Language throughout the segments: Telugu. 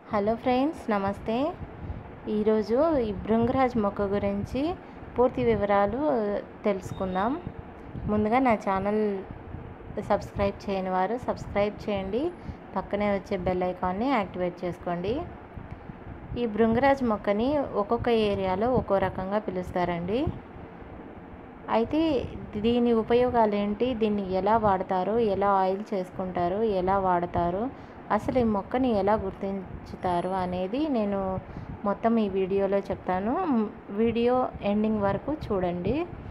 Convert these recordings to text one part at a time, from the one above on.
హలో ఫ్రెండ్స్ నమస్తే ఈరోజు ఈ భృంగరాజ్ మొక్క గురించి పూర్తి వివరాలు తెలుసుకుందాం ముందుగా నా ఛానల్ సబ్స్క్రైబ్ చేయని వారు సబ్స్క్రైబ్ చేయండి పక్కనే వచ్చే బెల్ ఐకాన్ని యాక్టివేట్ చేసుకోండి ఈ భృంగరాజ్ మొక్కని ఒక్కొక్క ఏరియాలో ఒక్కో రకంగా పిలుస్తారండి అయితే దీని ఉపయోగాలు ఏంటి దీన్ని ఎలా వాడతారు ఎలా ఆయిల్ చేసుకుంటారు ఎలా వాడతారు అసలు ఈ మొక్కని ఎలా గుర్తించుతారు అనేది నేను మొత్తం ఈ వీడియోలో చెప్తాను వీడియో ఎండింగ్ వరకు చూడండి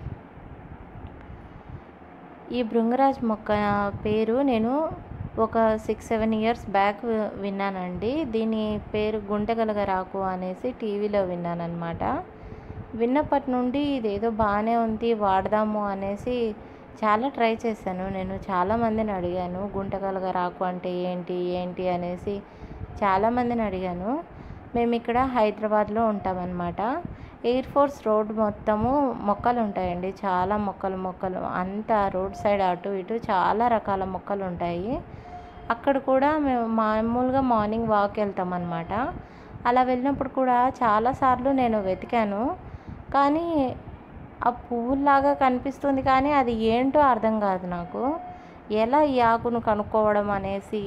ఈ భృంగరాజ్ మొక్క పేరు నేను ఒక సిక్స్ సెవెన్ ఇయర్స్ బ్యాక్ విన్నానండి దీని పేరు గుంటగలగరాకు అనేసి టీవీలో విన్నానమాట విన్నప్పటి నుండి ఇదేదో బాగానే ఉంది వాడదాము అనేసి చాలా ట్రై చేశాను నేను చాలామందిని అడిగాను గుంటగలగ రాకు అంటే ఏంటి ఏంటి అనేసి చాలామందిని అడిగాను మేము ఇక్కడ హైదరాబాద్లో ఉంటామన్నమాట ఎయిర్ ఫోర్స్ రోడ్ మొత్తము మొక్కలు ఉంటాయండి చాలా మొక్కలు మొక్కలు అంతా రోడ్ సైడ్ అటు ఇటు చాలా రకాల మొక్కలు ఉంటాయి అక్కడ కూడా మేము మామూలుగా మార్నింగ్ వాక్ వెళ్తామన్నమాట అలా వెళ్ళినప్పుడు కూడా చాలాసార్లు నేను వెతికాను కానీ ఆ పువ్వులాగా కనిపిస్తుంది కానీ అది ఏంటో అర్థం కాదు నాకు ఎలా ఈ ఆకును కనుక్కోవడం అనేసి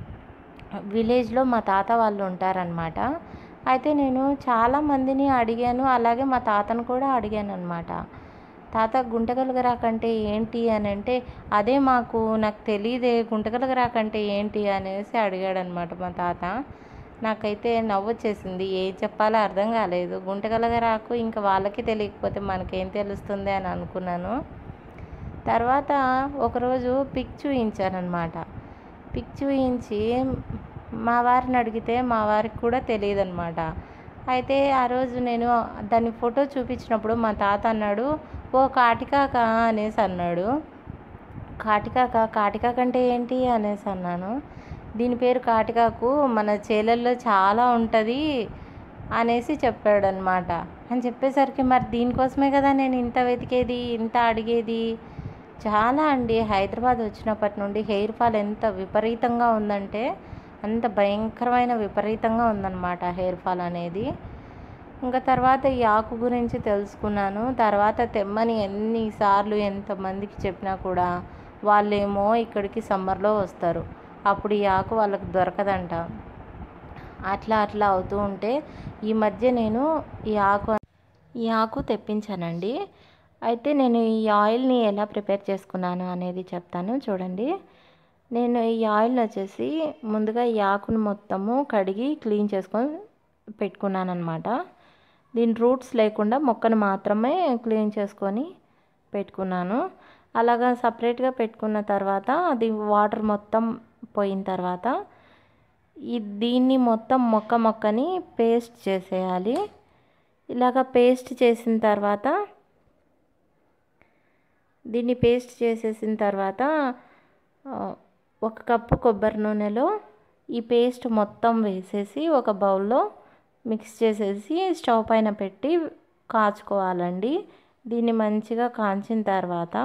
విలేజ్లో మా తాత వాళ్ళు ఉంటారనమాట అయితే నేను చాలామందిని అడిగాను అలాగే మా తాతను కూడా అడిగాను అనమాట తాత గుంటగలగరాకంటే ఏంటి అని అంటే అదే మాకు నాకు తెలియదే గుంటగలగరాకంటే ఏంటి అనేసి అడిగాడనమాట మా తాత నాకైతే నవ్వొచ్చేసింది ఏం చెప్పాలో అర్థం కాలేదు గుంటగలగరాకు ఇంకా వాళ్ళకి తెలియకపోతే మనకేం తెలుస్తుంది అని అనుకున్నాను తర్వాత ఒకరోజు పిక్ చూయించానమాట పిక్ చూయించి మా వారిని అడిగితే మా వారికి కూడా తెలియదు అనమాట అయితే ఆ రోజు నేను దాని ఫోటో చూపించినప్పుడు మా తాత అన్నాడు ఓ కాటికాక అనేసి అన్నాడు కాటికాక కాటికాక అంటే ఏంటి అనేసి అన్నాను దీని పేరు కాటికాకు మన చేలల్లో చాలా ఉంటుంది అనేసి చెప్పాడనమాట అని చెప్పేసరికి మరి దీనికోసమే కదా నేను ఇంత వెతికేది ఇంత అడిగేది చాలా అండి హైదరాబాద్ వచ్చినప్పటి నుండి హెయిర్ ఫాల్ ఎంత విపరీతంగా ఉందంటే అంత భయంకరమైన విపరీతంగా ఉందన్నమాట హెయిర్ ఫాల్ అనేది ఇంకా తర్వాత ఈ ఆకు గురించి తెలుసుకున్నాను తర్వాత తెమ్మని ఎన్నిసార్లు ఎంతమందికి చెప్పినా కూడా వాళ్ళేమో ఇక్కడికి సమ్మర్లో వస్తారు అప్పుడు ఈ ఆకు వాళ్ళకి దొరకదంట అట్లా అట్లా అవుతూ ఉంటే ఈ మధ్య నేను ఈ ఆకు ఈ ఆకు తెప్పించానండి అయితే నేను ఈ ఆయిల్ని ఎలా ప్రిపేర్ చేసుకున్నాను అనేది చెప్తాను చూడండి నేను ఈ ఆయిల్ని వచ్చేసి ముందుగా ఈ ఆకును మొత్తము కడిగి క్లీన్ చేసుకొని పెట్టుకున్నాను అనమాట దీని రూట్స్ లేకుండా మొక్కను మాత్రమే క్లీన్ చేసుకొని పెట్టుకున్నాను అలాగా సపరేట్గా పెట్టుకున్న తర్వాత అది వాటర్ మొత్తం పోయిన తర్వాత ఈ దీన్ని మొత్తం మొక్క మొక్కని పేస్ట్ చేసేయాలి ఇలాగ పేస్ట్ చేసిన తర్వాత దీన్ని పేస్ట్ చేసేసిన తర్వాత ఒక కప్పు కొబ్బరి నూనెలో ఈ పేస్ట్ మొత్తం వేసేసి ఒక బౌల్లో మిక్స్ చేసేసి స్టవ్ పైన పెట్టి కాచుకోవాలండి దీన్ని మంచిగా కాంచిన తర్వాత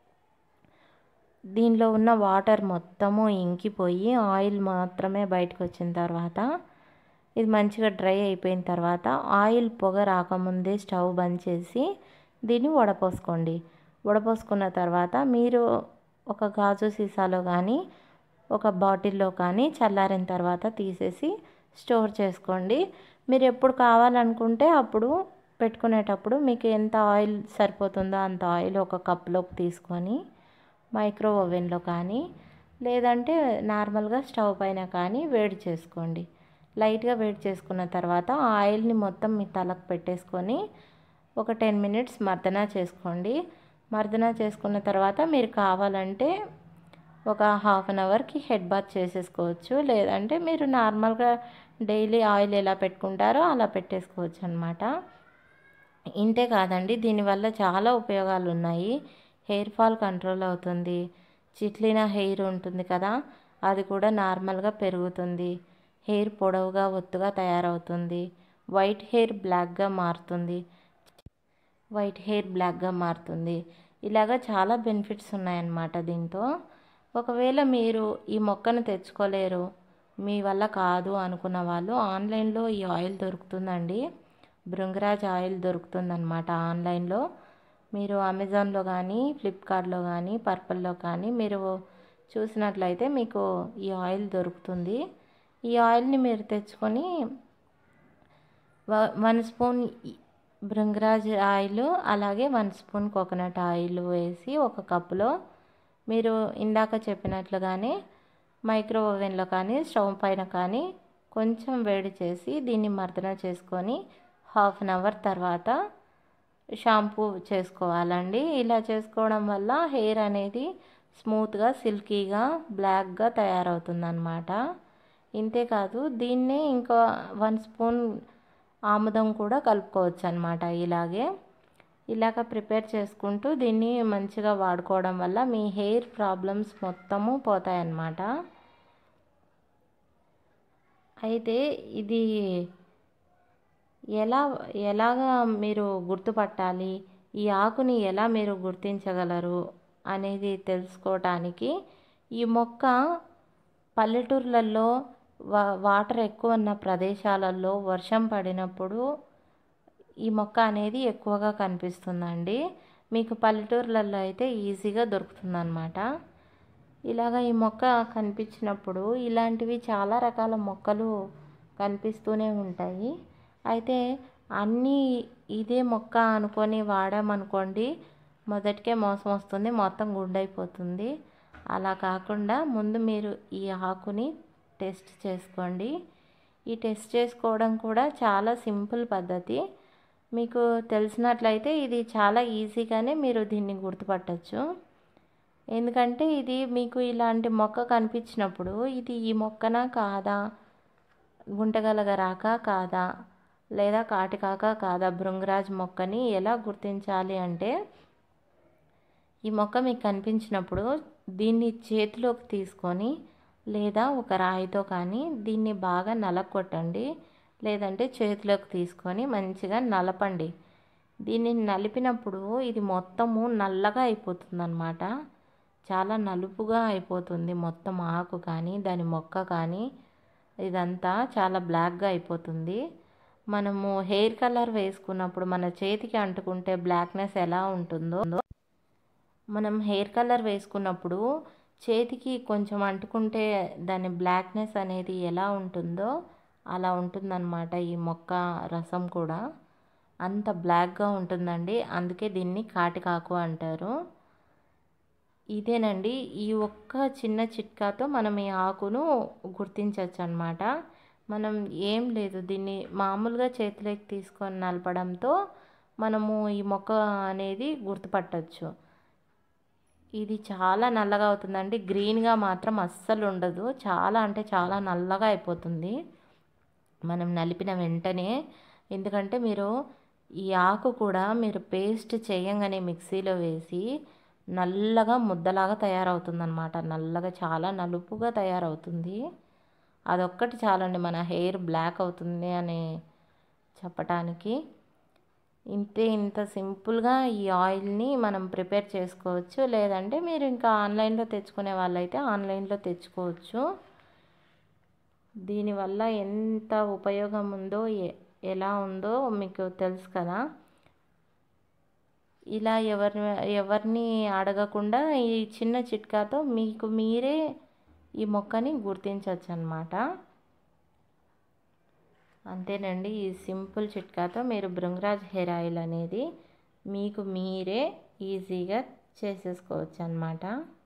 దీనిలో ఉన్న వాటర్ మొత్తము ఇంకిపోయి ఆయిల్ మాత్రమే బయటకు వచ్చిన తర్వాత ఇది మంచిగా డ్రై అయిపోయిన తర్వాత ఆయిల్ పొగ రాకముందే స్టవ్ బంద్ చేసి దీన్ని వడపోసుకోండి వడపోసుకున్న తర్వాత మీరు ఒక గాజు సీసాలో కానీ ఒక బాటిల్లో కానీ చల్లారిన తర్వాత తీసేసి స్టోర్ చేసుకోండి మీరు ఎప్పుడు కావాలనుకుంటే అప్పుడు పెట్టుకునేటప్పుడు మీకు ఎంత ఆయిల్ సరిపోతుందో అంత ఆయిల్ ఒక కప్లోకి తీసుకొని మైక్రో ఓవెన్లో కానీ లేదంటే నార్మల్గా స్టవ్ పైన కానీ వేడి చేసుకోండి లైట్గా వేడి చేసుకున్న తర్వాత ఆయిల్ని మొత్తం మీ తలకు పెట్టేసుకొని ఒక టెన్ మినిట్స్ మర్దన చేసుకోండి మర్దన చేసుకున్న తర్వాత మీరు కావాలంటే ఒక హాఫ్ అన్ అవర్కి హెడ్ బాత్ చేసేసుకోవచ్చు లేదంటే మీరు నార్మల్గా డైలీ ఆయిల్ ఎలా పెట్టుకుంటారో అలా పెట్టేసుకోవచ్చు అనమాట ఇంతే కాదండి దీనివల్ల చాలా ఉపయోగాలు ఉన్నాయి హెయిర్ ఫాల్ కంట్రోల్ అవుతుంది చిట్లిన హెయిర్ ఉంటుంది కదా అది కూడా నార్మల్గా పెరుగుతుంది హెయిర్ పొడవుగా ఒత్తుగా తయారవుతుంది వైట్ హెయిర్ బ్లాక్గా మారుతుంది వైట్ హెయిర్ బ్లాక్గా మారుతుంది ఇలాగ చాలా బెనిఫిట్స్ ఉన్నాయన్నమాట దీంతో ఒకవేళ మీరు ఈ మొక్కను తెచ్చుకోలేరు మీ వల్ల కాదు అనుకున్న వాళ్ళు ఆన్లైన్లో ఈ ఆయిల్ దొరుకుతుందండి భృంగరాజ్ ఆయిల్ దొరుకుతుందన్నమాట ఆన్లైన్లో మీరు అమెజాన్లో కానీ ఫ్లిప్కార్ట్లో కానీ పర్పుల్లో కానీ మీరు చూసినట్లయితే మీకు ఈ ఆయిల్ దొరుకుతుంది ఈ ఆయిల్ని మీరు తెచ్చుకొని వన్ స్పూన్ భృంగరాజ్ ఆయిల్ అలాగే వన్ స్పూన్ కోకోనట్ ఆయిల్ వేసి ఒక కప్పులో మీరు ఇందాక చెప్పినట్లుగానే మైక్రో ఓవెన్లో కానీ స్టవ్ పైన కానీ కొంచెం వేడి చేసి దీన్ని మర్దన చేసుకొని హాఫ్ అన్ అవర్ తర్వాత షాంపూ చేసుకోవాలండి ఇలా చేసుకోవడం వల్ల హెయిర్ అనేది స్మూత్గా సిల్కీగా బ్లాక్గా తయారవుతుందన్నమాట ఇంతేకాదు దీన్నే ఇంకా వన్ స్పూన్ ఆముదం కూడా కలుపుకోవచ్చు అనమాట ఇలాగే ఇలాగ ప్రిపేర్ చేసుకుంటూ దీన్ని మంచిగా వాడుకోవడం వల్ల మీ హెయిర్ ప్రాబ్లమ్స్ మొత్తము పోతాయన్నమాట అయితే ఇది ఎలా ఎలాగా మీరు గుర్తుపట్టాలి ఈ ఆకుని ఎలా మీరు గుర్తించగలరు అనేది తెలుసుకోవటానికి ఈ మొక్క పల్లెటూర్లలో వా వాటర్ ఎక్కువ ఉన్న ప్రదేశాలలో వర్షం పడినప్పుడు ఈ మొక్క అనేది ఎక్కువగా కనిపిస్తుందండి మీకు పల్లెటూర్లలో అయితే ఈజీగా దొరుకుతుందన్నమాట ఇలాగ ఈ మొక్క కనిపించినప్పుడు ఇలాంటివి చాలా రకాల మొక్కలు కనిపిస్తూనే ఉంటాయి అయితే అన్నీ ఇదే మొక్క అనుకొని వాడామనుకోండి మొదటికే మోసం వస్తుంది మొత్తం గుండైపోతుంది అలా కాకుండా ముందు మీరు ఈ ఆకుని టెస్ట్ చేసుకోండి ఈ టెస్ట్ చేసుకోవడం కూడా చాలా సింపుల్ పద్ధతి మీకు తెలిసినట్లయితే ఇది చాలా ఈజీగానే మీరు దీన్ని గుర్తుపట్టచ్చు ఎందుకంటే ఇది మీకు ఇలాంటి మొక్క కనిపించినప్పుడు ఇది ఈ మొక్కనా కాదా గుంటగలగ రాక కాదా లేదా కాటికాక కాదా భృంగరాజ్ మొక్కని ఎలా గుర్తించాలి అంటే ఈ మొక్క మీకు కనిపించినప్పుడు దీన్ని చేతిలోకి తీసుకొని లేదా ఒక రాయితో కానీ దీన్ని బాగా నలకొట్టండి లేదంటే చేతిలోకి తీసుకొని మంచిగా నలపండి దీన్ని నలిపినప్పుడు ఇది మొత్తము నల్లగా అయిపోతుందన్నమాట చాలా నలుపుగా అయిపోతుంది మొత్తం ఆకు కానీ దాని మొక్క కానీ ఇదంతా చాలా బ్లాక్గా అయిపోతుంది మనము హెయిర్ కలర్ వేసుకున్నప్పుడు మన చేతికి అంటుకుంటే బ్లాక్నెస్ ఎలా ఉంటుందో మనం హెయిర్ కలర్ వేసుకున్నప్పుడు చేతికి కొంచెం అంటుకుంటే దాని బ్లాక్నెస్ అనేది ఎలా ఉంటుందో అలా ఉంటుందన్నమాట ఈ మొక్క రసం కూడా అంత బ్లాక్గా ఉంటుందండి అందుకే దీన్ని కాటికాకు అంటారు ఇదేనండి ఈ ఒక్క చిన్న చిట్కాతో మనం ఈ ఆకును గుర్తించవచ్చు అనమాట మనం ఏం లేదు దీన్ని మామూలుగా చేతిలోకి తీసుకొని నలపడంతో మనము ఈ మొక్క అనేది గుర్తుపట్టచ్చు ఇది చాలా నల్లగా అవుతుందండి గ్రీన్గా మాత్రం అస్సలు ఉండదు చాలా అంటే చాలా నల్లగా అయిపోతుంది మనం నలిపిన వెంటనే ఎందుకంటే మీరు ఈ ఆకు కూడా మీరు పేస్ట్ చేయంగానే మిక్సీలో వేసి నల్లగా ముద్దలాగా తయారవుతుందన్నమాట నల్లగా చాలా నలుపుగా తయారవుతుంది అదొక్కటి చాలండి మన హెయిర్ బ్లాక్ అవుతుంది అని చెప్పటానికి ఇంతే ఇంత సింపుల్గా ఈ ఆయిల్ని మనం ప్రిపేర్ చేసుకోవచ్చు లేదంటే మీరు ఇంకా ఆన్లైన్లో తెచ్చుకునే వాళ్ళైతే ఆన్లైన్లో తెచ్చుకోవచ్చు దీనివల్ల ఎంత ఉపయోగం ఉందో ఎలా ఉందో మీకు తెలుసు కదా ఇలా ఎవరి ఎవరిని అడగకుండా ఈ చిన్న చిట్కాతో మీకు మీరే ఈ మొక్కని గుర్తించవచ్చు అనమాట అంతేనండి ఈ సింపుల్ చిట్కాతో మీరు భృంగరాజ్ హెయిర్ ఆయిల్ అనేది మీకు మీరే ఈజీగా చేసేసుకోవచ్చు అనమాట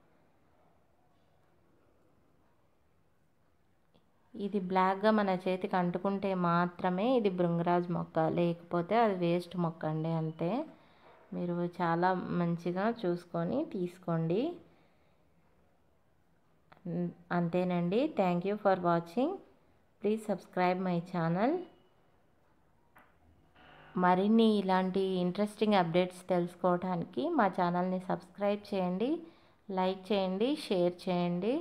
ఇది బ్లాక్గా మన చేతికి అంటుకుంటే మాత్రమే ఇది భృంగరాజ్ మొక్క లేకపోతే అది వేస్ట్ మొక్క అండి అంతే మీరు చాలా మంచిగా చూసుకొని తీసుకోండి అంతేనండి thank you for watching please subscribe my channel మరిన్ని ఇలాంటి ఇంట్రెస్టింగ్ అప్డేట్స్ తెలుసుకోవడానికి మా ఛానల్ని సబ్స్క్రైబ్ చేయండి లైక్ చేయండి షేర్ చేయండి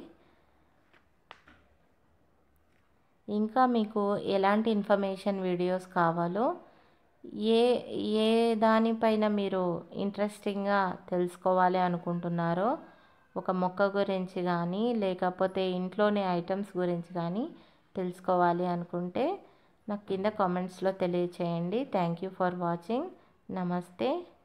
ఇంకా మీకు ఎలాంటి ఇన్ఫర్మేషన్ వీడియోస్ కావాలో ఏ ఏ దానిపైన మీరు ఇంట్రెస్టింగ్గా తెలుసుకోవాలి అనుకుంటున్నారో ఒక మొక్క గురించి కానీ లేకపోతే ఇంట్లోని ఐటమ్స్ గురించి కానీ తెలుసుకోవాలి అనుకుంటే నాకు కింద కామెంట్స్లో తెలియచేయండి థ్యాంక్ యూ ఫర్ వాచింగ్ నమస్తే